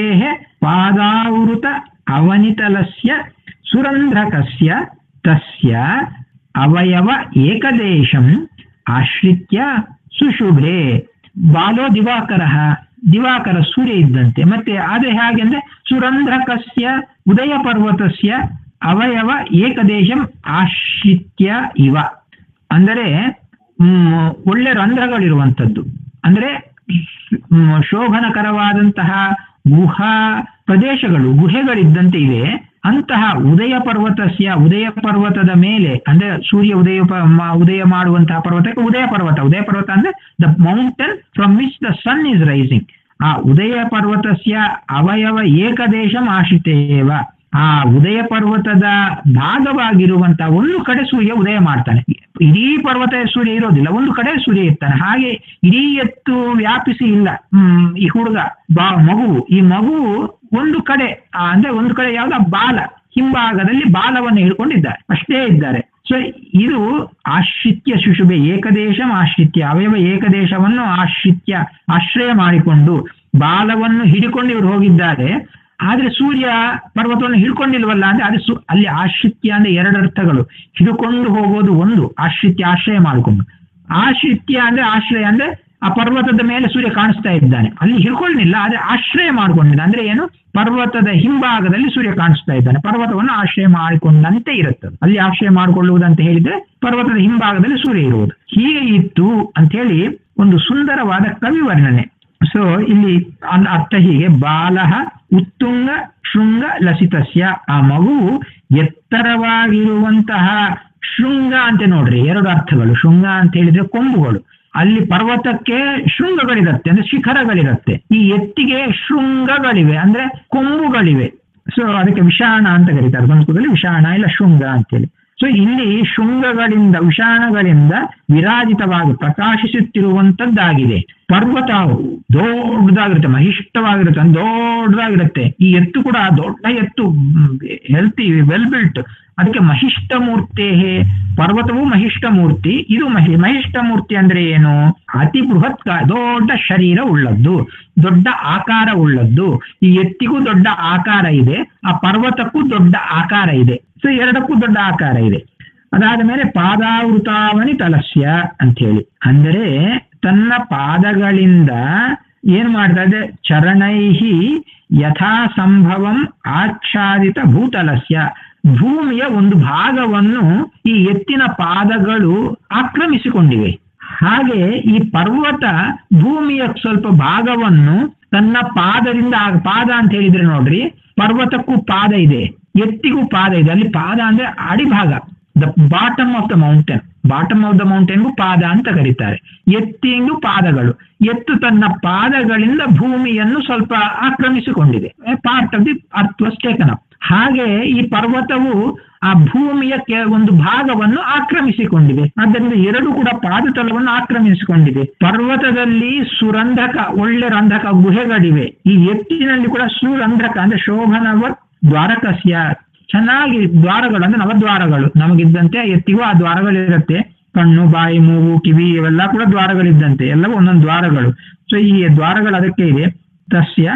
ಪಾದಾವೃತ ಅವನಿತಲಸ್ಯ ಸುರಂಧ್ರಕಸ್ಯ ತಸ್ಯ ಅವಯವ ಏಕದೇಶಂ ಆಶ್ರಿತ್ಯ ಸುಶುಭೆ ಬಾಲೋ ದಿವಾಕರ ದಿವಾಕರ ಸೂರ್ಯ ಇದ್ದಂತೆ ಮತ್ತೆ ಆದ್ರೆ ಹೇಗೆ ಅಂದ್ರೆ ಸುರಂಧ್ರಕಸ್ಯ ಉದಯ ಪರ್ವತಸ್ಯ ಅವಯವ ಏಕದೇಶಂ ಆಶ್ರಿತ್ಯ ಇವ ಅಂದರೆ ಹ್ಮ್, ಒಳ್ಳೆ ರಂಧ್ರಗಳಿರುವಂಥದ್ದು ಅಂದ್ರೆ ಹ್ಮ್, ಶೋಭನಕರವಾದಂತಹ ಗುಹಾ ಪ್ರದೇಶಗಳು ಗುಹೆಗಳಿದ್ದಂತೆ ಇವೆ ಅಂತಹ ಉದಯ ಪರ್ವತಸ್ಯ ಉದಯ ಪರ್ವತದ ಮೇಲೆ ಅಂದ್ರೆ ಸೂರ್ಯ ಉದಯ ಪ- ಮ- ಉದಯ ಮಾಡುವಂತಹ ಪರ್ವತಕ್ಕೆ ಉದಯ ಪರ್ವತ ಉದಯ ಪರ್ವತ ಅಂದ್ರೆ the mountain from which the sun is rising ಆ ಉದಯ ಪರ್ವತಸ್ಯ ಅವಯವ ಏಕದೇಶಂ ಆಶ್ರಿತೇವ ಆ ಉದಯ ಪರ್ವತದ ಭಾಗವಾಗಿರುವಂತಹ ಒಂದು ಕಡೆ ಸೂರ್ಯ ಉದಯ ಮಾಡ್ತಾನೆ ಇಡೀ ಪರ್ವತ ಸೂರ್ಯ ಇರೋದಿಲ್ಲ ಒಂದು ಕಡೆ ಸೂರ್ಯ ಇರ್ತಾನೆ ಹಾಗೆ ಇಡೀ ಎತ್ತು ವ್ಯಾಪಿಸಿ ಇಲ್ಲ ಹ್ಮ್ ಈ ಹುಡುಗ ಬಾ ಮಗುವು ಈ ಮಗುವು ಒಂದು ಕಡೆ ಆ, ಅಂದ್ರೆ ಒಂದು ಕಡೆ ಯಾವ್ದು ಆ ಬಾಲ ಹಿಂಭಾಗದಲ್ಲಿ ಬಾಲವನ್ನು ಹಿಡ್ಕೊಂಡಿದ್ದಾರೆ ಅಷ್ಟೇ ಇದ್ದಾರೆ ಸೊ ಇದು ಆಶ್ರಿತ್ಯ ಶಿಶುಬೆ ಏಕದೇಶಂ ಆಶ್ರಿತ್ಯ ಅವಯವ ಏಕದೇಶವನ್ನು ಆಶ್ರಿತ್ಯ ಆಶ್ರಯ ಮಾಡಿಕೊಂಡು ಬಾಲವನ್ನು ಹಿಡಿಕೊಂಡು ಇವರು ಹೋಗಿದ್ದಾರೆ ಆದ್ರೆ ಸೂರ್ಯ ಪರ್ವತವನ್ನು ಹಿಡ್ಕೊಂಡಿಲ್ವಲ್ಲ ಅಂದ್ರೆ ಅದು ಸು ಅಲ್ಲಿ ಆಶ್ರಿತ್ಯ ಅಂದ್ರೆ ಎರಡು ಅರ್ಥಗಳು ಹಿಡ್ಕೊಂಡು ಹೋಗೋದು ಒಂದು ಆಶ್ರಿತ್ಯ ಆಶ್ರಯ ಮಾಡಿಕೊಂಡು ಆಶ್ರಿತ್ಯ ಅಂದ್ರೆ ಆಶ್ರಯ ಅಂದ್ರೆ ಆ ಪರ್ವತದ ಮೇಲೆ ಸೂರ್ಯ ಕಾಣಿಸ್ತಾ ಇದ್ದಾನೆ ಅಲ್ಲಿ ಹಿಡ್ಕೊಳ್ಳಿಲ್ಲ ಆದ್ರೆ ಆಶ್ರಯ ಮಾಡ್ಕೊಂಡಿದ್ದ ಅಂದ್ರೆ ಏನು ಪರ್ವತದ ಹಿಂಭಾಗದಲ್ಲಿ ಸೂರ್ಯ ಕಾಣಿಸ್ತಾ ಇದ್ದಾನೆ ಪರ್ವತವನ್ನು ಆಶ್ರಯ ಮಾಡಿಕೊಂಡಂತೆ ಇರುತ್ತದೆ ಅಲ್ಲಿ ಆಶ್ರಯ ಮಾಡಿಕೊಳ್ಳುವುದಂತ ಹೇಳಿದ್ರೆ ಪರ್ವತದ ಹಿಂಭಾಗದಲ್ಲಿ ಸೂರ್ಯ ಇರುವುದು ಹೀಗೆ ಇತ್ತು ಅಂತ ಹೇಳಿ ಒಂದು ಸುಂದರವಾದ ಕವಿ ವರ್ಣನೆ ಸೊ ಇಲ್ಲಿ ಅನ್- ಅರ್ಥ ಹೀಗೆ ಬಾಲಹ ಉತ್ತುಂಗ ಶೃಂಗ ಲಸಿತಸ್ಯ ಆ ಮಗುವು ಎತ್ತರವಾಗಿರುವಂತಹ ಶೃಂಗ ಅಂತ ನೋಡ್ರಿ ಎರಡು ಅರ್ಥಗಳು ಶೃಂಗ ಅಂತ ಹೇಳಿದ್ರೆ ಕೊಂಬುಗಳು ಅಲ್ಲಿ ಪರ್ವತಕ್ಕೆ ಶೃಂಗಗಳಿರುತ್ತೆ ಅಂದ್ರೆ ಶಿಖರಗಳಿರುತ್ತೆ ಈ ಎತ್ತಿಗೆ ಶೃಂಗಗಳಿವೆ ಅಂದ್ರೆ ಕೊಂಬುಗಳಿವೆ ಸೊ ಅದಕ್ಕೆ ವಿಷಾಣ ಅಂತ ಕರೀತಾರೆ ಸಂಸ್ಕೃತದಲ್ಲಿ ವಿಷಾಣ ಇಲ್ಲ ಶೃಂಗ ಅಂತೇಳಿ ಸೊ ಇಲ್ಲಿ ಶೃಂಗಗಳಿಂದ ವಿಷಾಣಗಳಿಂದ ವಿರಾಜಿತವಾಗಿ ಪ್ರಕಾಶಿಸುತ್ತಿರುವಂತದ್ದಾಗಿದೆ ಪರ್ವತ ದೊಡ್ಡದಾಗಿರುತ್ತೆ ಮಹಿಷ್ಟವಾಗಿರುತ್ತೆ ಅಂದ್ರೆ ದೊಡ್ಡದಾಗಿರುತ್ತೆ ಈ ಎತ್ತು ಕೂಡ ದೊಡ್ಡ ಎತ್ತು ಹೆಲ್ತಿ ವೆಲ್ ಬಿಲ್ಟ್ ಅದಕ್ಕೆ ಮಹಿಷ್ಟ ಮೂರ್ತಿ ಪರ್ವತವು ಮಹಿಷ್ಟ ಮೂರ್ತಿ ಇದು ಮಹಿ ಮಹಿಷ್ಟ ಮೂರ್ತಿ ಅಂದ್ರೆ ಏನು ಅತಿ ಬೃಹತ್ ಕಾ- ದೊಡ್ಡ ಶರೀರ ಉಳ್ಳದ್ದು ದೊಡ್ಡ ಆಕಾರ ಉಳ್ಳದ್ದು ಈ ಎತ್ತಿಗೂ ದೊಡ್ಡ ಆಕಾರ ಇದೆ ಆ ಪರ್ವತಕ್ಕೂ ದೊಡ್ಡ ಆಕಾರ ಇದೆ ಸೊ ಎರಡಕ್ಕೂ ದೊಡ್ಡ ಆಕಾರ ಇದೆ ಅದಾದ ಮೇಲೆ ಪಾದಾವೃತಾವನಿ ತಲಸ್ಯ ಅಂತ ಹೇಳಿ ಅಂದರೆ ತನ್ನ ಪಾದಗಳಿಂದ ಏನ್ ಮಾಡ್ತಾ ಇದೆ ಚರಣೈಹಿ ಯಥಾ ಸಂಭವಂ ಆಚ್ಛಾದಿತ ಭೂತಲಸ್ಯ ಭೂಮಿಯ ಒಂದು ಭಾಗವನ್ನು ಈ ಎತ್ತಿನ ಪಾದಗಳು ಆಕ್ರಮಿಸಿಕೊಂಡಿವೆ ಹಾಗೆ ಈ ಪರ್ವತ ಭೂಮಿಯ ಸ್ವಲ್ಪ ಭಾಗವನ್ನು ತನ್ನ ಪಾದದಿಂದ ಆ- ಪಾದ ಅಂತ ಹೇಳಿದ್ರೆ ನೋಡ್ರಿ ಪರ್ವತಕ್ಕೂ ಪಾದ ಇದೆ ಎತ್ತಿಗೂ ಪಾದ ಇದೆ ಅಲ್ಲಿ ಪಾದ ಅಂದ್ರೆ ಅಡಿಭಾಗ the bottom of the mountain bottom of the ಮೌಂಟೇನ್ಗೂ ಪಾದ ಅಂತ ಕರೀತಾರೆ ಎತ್ತಿಂಗೂ ಪಾದಗಳು ಎತ್ತು ತನ್ನ ಪಾದಗಳಿಂದ ಭೂಮಿಯನ್ನು ಸ್ವಲ್ಪ ಆಕ್ರಮಿಸಿಕೊಂಡಿದೆ part of the earth was taken up ಹಾಗೆ ಈ ಪರ್ವತವು ಆ ಭೂಮಿಯ ಕೆ- ಒಂದು ಭಾಗವನ್ನು ಆಕ್ರಮಿಸಿಕೊಂಡಿದೆ ಆದ್ದರಿಂದ ಎರಡು ಕೂಡ ಪಾದತಲವನ್ನು ಆಕ್ರಮಿಸಿಕೊಂಡಿದೆ ಪರ್ವತದಲ್ಲಿ ಸುರಂಧ್ರಕ ಒಳ್ಳೆ ರಂಧ್ರಕ ಗುಹೆಗಳಿವೆ ಈ ಎತ್ತಿನಲ್ಲಿ ಕೂಡ ಸುರಂಧ್ರಕ ಅಂದ್ರೆ ಶೋಭನವ ದ್ವಾರಕಸ್ಯ ಚೆನ್ನಾಗಿ ದ್ವಾರಗಳು ಅಂದ್ರೆ ನವದ್ವಾರಗಳು ನಮಗಿದ್ದಂತೆ ಎತ್ತಿಗೂ ಆ ದ್ವಾರಗಳಿರುತ್ತೆ ಕಣ್ಣು ಬಾಯಿ ಮೂಗು ಕಿವಿ ಇವೆಲ್ಲ ಕೂಡ ದ್ವಾರಗಳಿದ್ದಂತೆ ಎಲ್ಲವೂ ಒಂದೊಂದು ದ್ವಾರಗಳು ಸೊ ಈ ದ್ವಾರಗಳು ಅದಕ್ಕೆ ಇದೆ ತಸ್ಯ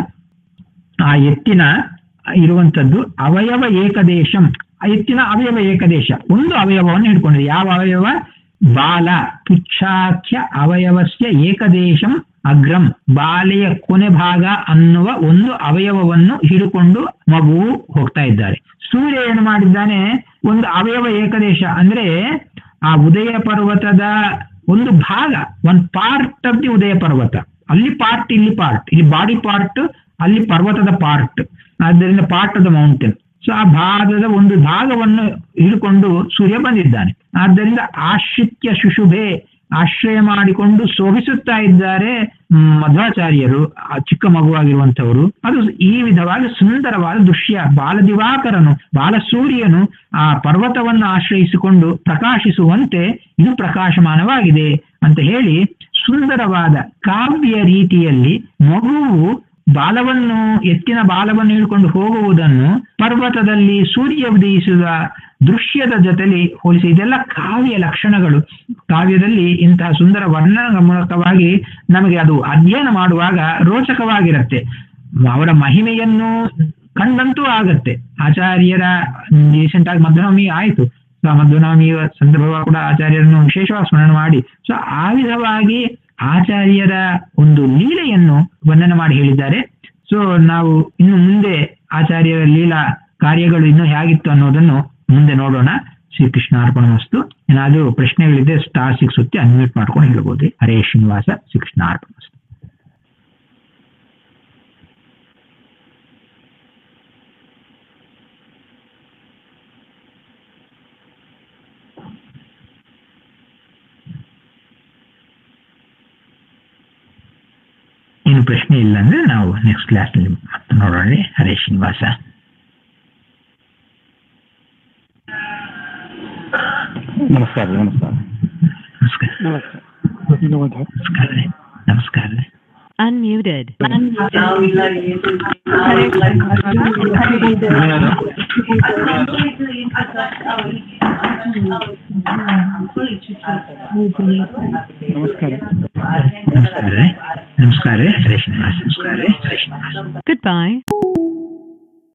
ಆ ಎತ್ತಿನ ಇರುವಂತದ್ದು ಅವಯವ ಏಕದೇಶಂ ಆ ಎತ್ತಿನ ಅವಯವ ಏಕದೇಶ ಒಂದು ಅವಯವವನ್ನು ಹಿಡ್ಕೊಂಡಿದೆ ಯಾವ ಅವಯವ ಬಾಲ ಪುಚ್ಛಾಖ್ಯ ಅವಯವಸ್ಯ ಏಕದೇಶಂ ಅಗ್ರಂ ಬಾಲೆಯ ಕೊನೆ ಭಾಗ ಅನ್ನುವ ಒಂದು ಅವಯವವನ್ನು ಹಿಡಿಕೊಂಡು ಮಗುವು ಹೋಗ್ತಾ ಇದ್ದಾರೆ ಸೂರ್ಯ ಏನು ಮಾಡಿದ್ದಾನೆ ಒಂದು ಅವಯವ ಏಕದೇಶ ಅಂದ್ರೆ ಆ ಉದಯ ಪರ್ವತದ ಒಂದು ಭಾಗ ಒಂದು ಪಾರ್ಟ್ ಆಫ್ ದಿ ಉದಯ ಪರ್ವತ ಅಲ್ಲಿ ಪಾರ್ಟ್ ಇಲ್ಲಿ ಪಾರ್ಟ್ ಇಲ್ಲಿ ಬಾಡಿ ಪಾರ್ಟ್ ಅಲ್ಲಿ ಪರ್ವತದ ಪಾರ್ಟ್ ಆದ್ದರಿಂದ part of the mountain so ಆ ಭಾಗದ ಒಂದು ಭಾಗವನ್ನು ಹಿಡ್ಕೊಂಡು ಸೂರ್ಯ ಬಂದಿದ್ದಾನೆ ಆದ್ದರಿಂದ ಆಶ್ರಿತ್ಯ ಶುಶುಭೆ ಆಶ್ರಯ ಮಾಡಿಕೊಂಡು ಶೋಭಿಸುತ್ತಾ ಇದ್ದಾರೆ ಮ್, ಮಧ್ವಾಚಾರ್ಯರು ಆ ಚಿಕ್ಕ ಮಗುವಾಗಿರುವಂತವರು ಅದು ಈ ವಿಧವಾಗಿ ಸುಂದರವಾದ ದೃಶ್ಯ ಬಾಲದಿವಾಕರನು ಬಾಲಸೂರ್ಯನು ಆ ಪರ್ವತವನ್ನು ಆಶ್ರಯಿಸಿಕೊಂಡು ಪ್ರಕಾಶಿಸುವಂತೆ ಇದು ಪ್ರಕಾಶಮಾನವಾಗಿದೆ ಅಂತ ಹೇಳಿ ಸುಂದರವಾದ ಕಾವ್ಯ ರೀತಿಯಲ್ಲಿ ಮಗುವು ಬಾಲವನ್ನು ಎತ್ತಿನ ಬಾಲವನ್ನು ಹಿಡ್ಕೊಂಡು ಹೋಗುವುದನ್ನು ಪರ್ವತದಲ್ಲಿ ಸೂರ್ಯ ಉದಯಿಸಿದ ದೃಶ್ಯದ ಜೊತೆಲಿ ಹೋಲಿಸಿ ಇದೆಲ್ಲ ಕಾವ್ಯ ಲಕ್ಷಣಗಳು ಕಾವ್ಯದಲ್ಲಿ ಇಂತಹ ಸುಂದರ ವರ್ಣ ಮೂಲಕವಾಗಿ ನಮಗೆ ಅದು ಅಧ್ಯಯನ ಮಾಡುವಾಗ ರೋಚಕವಾಗಿರುತ್ತೆ ಅವರ ಮಹಿಮೆಯನ್ನು ಕಂಡಂತೂ ಆಗತ್ತೆ ಆಚಾರ್ಯರ ರೀಸೆಂಟ್ ಆಗಿ ಮಧ್ವನವಮಿ ಆಯಿತು ಸೊ ಆ ಮಧ್ವನವಮಿಯ ಸಂದರ್ಭವಾಗ ಕೂಡ ಆಚಾರ್ಯರನ್ನು ವಿಶೇಷವಾಗಿ ಸ್ಮರಣೆ ಮಾಡಿ ಸೊ ಆ ವಿಧವಾಗಿ ಆಚಾರ್ಯರ ಒಂದು ಲೀಲೆಯನ್ನು ವರ್ಣನೆ ಮಾಡಿ ಹೇಳಿದ್ದಾರೆ ಸೊ ನಾವು ಇನ್ನು ಮುಂದೆ ಆಚಾರ್ಯರ ಲೀಲಾ ಕಾರ್ಯಗಳು ಇನ್ನೂ ಹೇಗಿತ್ತು ಅನ್ನೋದನ್ನು ಮುಂದೆ ನೋಡೋಣ ಶ್ರೀಕೃಷ್ಣ ಅರ್ಪಣ ವಸ್ತು ಏನಾದರೂ ಪ್ರಶ್ನೆಗಳಿದೆ ಸ್ಟಾರ್ ಸಿಕ್ಸ್ ಹೊತ್ತಿ ಅನ್ಮ್ಯೂಟ್ ಮಾಡ್ಕೊಂಡು ಹೇಳ್ಬೋದು ಹರೇ ಶ್ರೀನಿವಾಸ ಶ್ರೀಕೃಷ್ಣ ಅರ್ಪಣ ವಸ್ತು ಏನು ಪ್ರಶ್ನೆ ಇಲ್ಲ ಅಂದ್ರೆ ನಾವು ನೆಕ್ಸ್ಟ್ ಕ್ಲಾಸ್ನಲ್ಲಿ ಮತ್ತೆ ನೋಡೋಣ ಹರೇ ಶ್ರೀನಿವಾಸ ನಮಸ್ಕಾರ ರೀ ನಮಸ್ಕಾರ ನಮಸ್ಕಾರ ನಮಸ್ಕಾರ ಧನ್ಯವಾದ ನಮಸ್ಕಾರ ರೀ. ನಮಸ್ಕಾರ ರೀ. Unmuted. ನಮಸ್ಕಾರ ನಮಸ್ಕಾರ ರೀ. ನಮಸ್ಕಾರ ರೀ. ಹರೇ ಶ್ರೀನಿವಾಸ ನಮಸ್ಕಾರ ರೀ. ಹರೇ ಶ್ರೀನಿವಾಸ